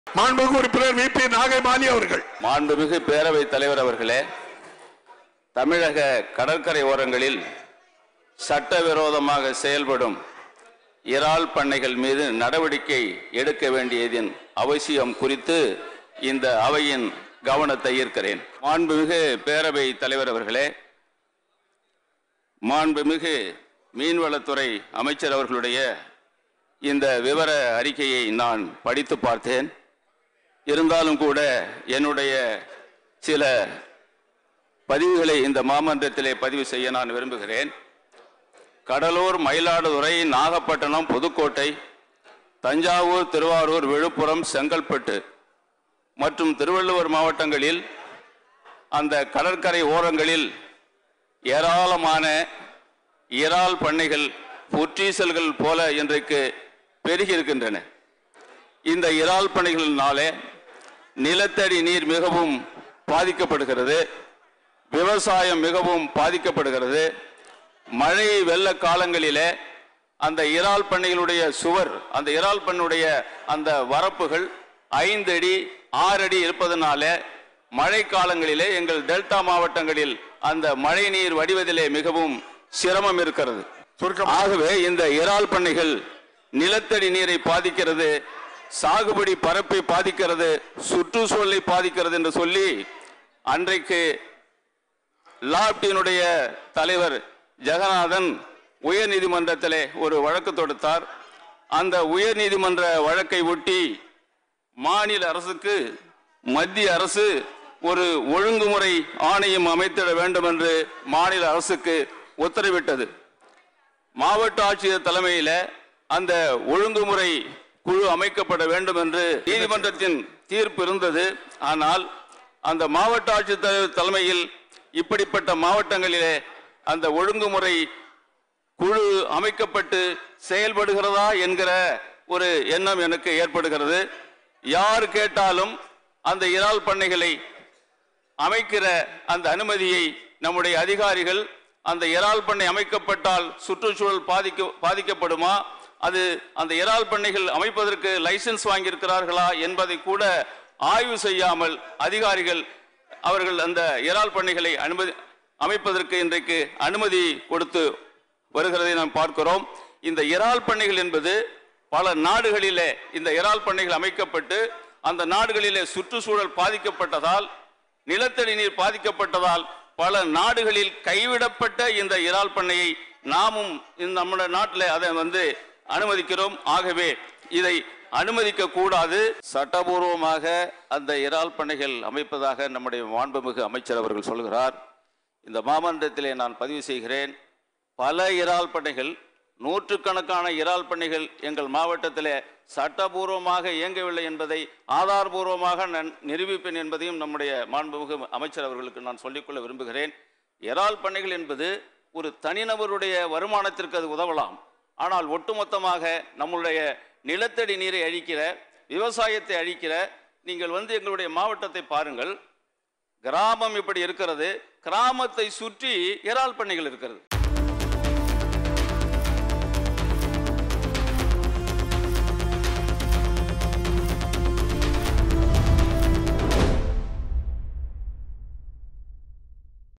மாண்புமிகு உறுப்பினர் V P Nagaimali அவர்கள் மாண்புமிகு பேரவைத் தலைவர் அவர்களே தமிழக கடற்கரை ஓரங்களில் சட்டவிரோதமாக செயல்படும் இறால் பண்ணைகள் மீது நடவடிக்கை எடுக்க வேண்டியதின் அவசியம் குறித்து இந்த அவையின் கவனத்தை ஈர்க்கிறேன் மாண்புமிகு பேரவை தலைவர் அவர்களே மாண்புமிகு மீன்வளத்துறை அமைச்சர் அவர்களுடைய இந்த விவர அறிக்கையை நான் படித்து பார்த்தேன் இருந்தாலும் கூட என்னுடைய சில பதிவுகளை இந்த மாமன்றத்திலே பதிவு செய்ய நான் விரும்புகிறேன் கடலூர் மயிலாடுதுறை நாகப்பட்டினம் புதுக்கோட்டை தஞ்சாவூர் திருவாரூர் விழுப்புரம் செங்கல்பட்டு மற்றும் திருவள்ளுவர் மாவட்டங்களில் அந்த கடற்கரை ஓரங்களில் ஏராளமான இறால் பண்ணைகள் புற்றீசல்கள் போல இன்றைக்கு பெருகி இருக்கின்றன இந்த இறால் பண்ணைகளினாலே நிலத்தடி நீர் மிகவும் பாதிக்கப்படுகிறது விவசாயம் மிகவும் பாதிக்கப்படுகிறது மழை வெள்ள காலங்களிலே அந்த இறால் பண்ணைகளுடைய சுவர் அந்த இறால் பண்ணுடைய அந்த வரப்புகள் ஐந்து அடி ஆறு அடி இருப்பதனால மழை காலங்களிலே எங்கள் டெல்டா மாவட்டங்களில் அந்த மழை நீர் வடிவதிலே மிகவும் சிரமம் இருக்கிறது சுருக்கம் ஆகவே இந்த இறால் பண்ணைகள் நிலத்தடி நீரை பாதிக்கிறது சாகுபடி பரப்பை பாதிக்கிறது சுற்றுச்சூழலை பாதிக்கிறது என்று சொல்லி அன்றைக்கு லாப்டினுடைய தலைவர் ஜெகநாதன் உயர் நீதிமன்றத்திலே ஒரு வழக்கு தொடுத்தார் அந்த உயர் நீதிமன்ற வழக்கை ஒட்டி மாநில அரசுக்கு மத்திய அரசு ஒரு ஒழுங்குமுறை ஆணையம் அமைத்திட வேண்டும் என்று மாநில அரசுக்கு உத்தரவிட்டது மாவட்ட ஆட்சியர் தலைமையில அந்த ஒழுங்குமுறை குழு அமைக்கப்பட வேண்டும் என்று நீதிமன்றத்தின் தீர்ப்பு இருந்தது ஆனால் அந்த மாவட்ட ஆட்சியர் தலைவர் தலைமையில் இப்படிப்பட்ட மாவட்டங்களிலே அந்த ஒழுங்குமுறை குழு அமைக்கப்பட்டு செயல்படுகிறதா என்கிற ஒரு எண்ணம் எனக்கு ஏற்படுகிறது யார் கேட்டாலும் அந்த இறால் பண்ணைகளை அமைக்கிற அந்த அனுமதியை நம்முடைய அதிகாரிகள் அந்த இறால் பண்ணை அமைக்கப்பட்டால் சுற்றுச்சூழல் பாதிக்க பாதிக்கப்படுமா அது அந்த இறால் பண்ணைகள் அமைப்பதற்கு லைசென்ஸ் வாங்கியிருக்கிறார்களா என்பதை கூட ஆய்வு செய்யாமல் அதிகாரிகள் அவர்கள் அந்த இறால் பண்ணைகளை அனுமதி அமைப்பதற்கு இன்றைக்கு அனுமதி கொடுத்து வருகிறதை நாம் பார்க்கிறோம் இந்த இறால் பண்ணைகள் என்பது பல நாடுகளிலே இந்த இறால் பண்ணைகள் அமைக்கப்பட்டு அந்த நாடுகளிலே சுற்றுச்சூழல் பாதிக்கப்பட்டதால் நிலத்தடி நீர் பாதிக்கப்பட்டதால் பல நாடுகளில் கைவிடப்பட்ட இந்த இறால் பண்ணையை நாமும் இந்த நம்முடைய நாட்டில் அதை வந்து அனுமதிக்கிறோம் ஆகவே இதை அனுமதிக்க கூடாது சட்டபூர்வமாக அந்த இறால் பண்ணைகள் அமைப்பதாக நம்முடைய மாண்புமிகு அமைச்சர் அவர்கள் சொல்கிறார் இந்த மாமன்றத்திலே நான் பதிவு செய்கிறேன் பல இறால் பண்ணைகள் நூற்றுக்கணக்கான இறால் பண்ணைகள் எங்கள் மாவட்டத்திலே சட்டபூர்வமாக இயங்கவில்லை என்பதை ஆதாரபூர்வமாக நான் நிரூபிப்பேன் என்பதையும் நம்முடைய மாண்புமிகு அமைச்சர் அவர்களுக்கு நான் சொல்லிக்கொள்ள விரும்புகிறேன் இறால் பண்ணைகள் என்பது ஒரு தனிநபருடைய வருமானத்திற்கு அது உதவலாம் ஆனால் ஒட்டுமொத்தமாக நம்முடைய நிலத்தடி நீரை அழிக்கிற விவசாயத்தை அழிக்கிற நீங்கள் வந்து எங்களுடைய மாவட்டத்தை பாருங்கள் கிராமம் இப்படி இருக்கிறது கிராமத்தை சுற்றி இறால் பண்ணைகள் இருக்கிறது